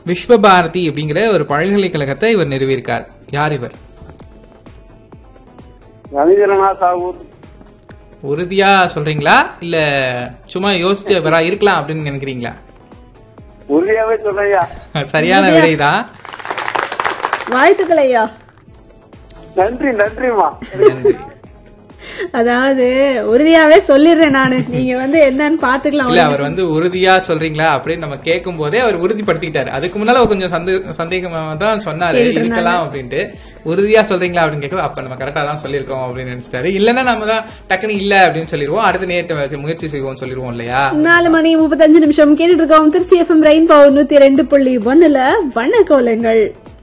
விஸ்வபாரதி அப்படிங்கிற ஒரு பல்கலைக்கழகத்தை இவர் நிறுவியிருக்கார் யார் இவர் ரவீந்திரநாத் தாகூர் உறுதியா சொல்றீங்களா இல்ல சும்மா யோசிச்சு வரா இருக்கலாம் அப்படின்னு நினைக்கிறீங்களா உறுதியாவே சொல்றையா சரியான விடைதான் வாழ்த்துக்கள் ஐயா நன்றி நன்றிமா நன்றி அதாவது உறுதியாவே சொல்லிடுறேன் நானு நீங்க வந்து என்னன்னு பாத்துக்கலாம் இல்ல அவர் வந்து உறுதியா சொல்றீங்களா அப்படின்னு நம்ம கேட்கும் போதே அவர் உறுதிப்படுத்திக்கிட்டாரு அதுக்கு முன்னால அவர் கொஞ்சம் சந்தே சந்தேகமா தான் சொன்னாரு இருக்கலாம் அப்படின்ட்டு உறுதியா சொல்றீங்களா அப்படின்னு கேட்க அப்ப நம்ம கரெக்டா தான் சொல்லியிருக்கோம் அப்படின்னு நினைச்சிட்டாரு இல்லன்னா நம்ம தான் டக்குனு இல்ல அப்படின்னு சொல்லிடுவோம் அடுத்த நேரத்தை முயற்சி செய்வோம் சொல்லிடுவோம் இல்லையா நாலு மணி முப்பத்தஞ்சு நிமிஷம் கேட்டுட்டு இருக்கோம் திருச்சி எஃப்எம் ரெயின் பவர் நூத்தி ரெண்டு புள்ளி ஒண்ணுல வண்ண கோலங்கள்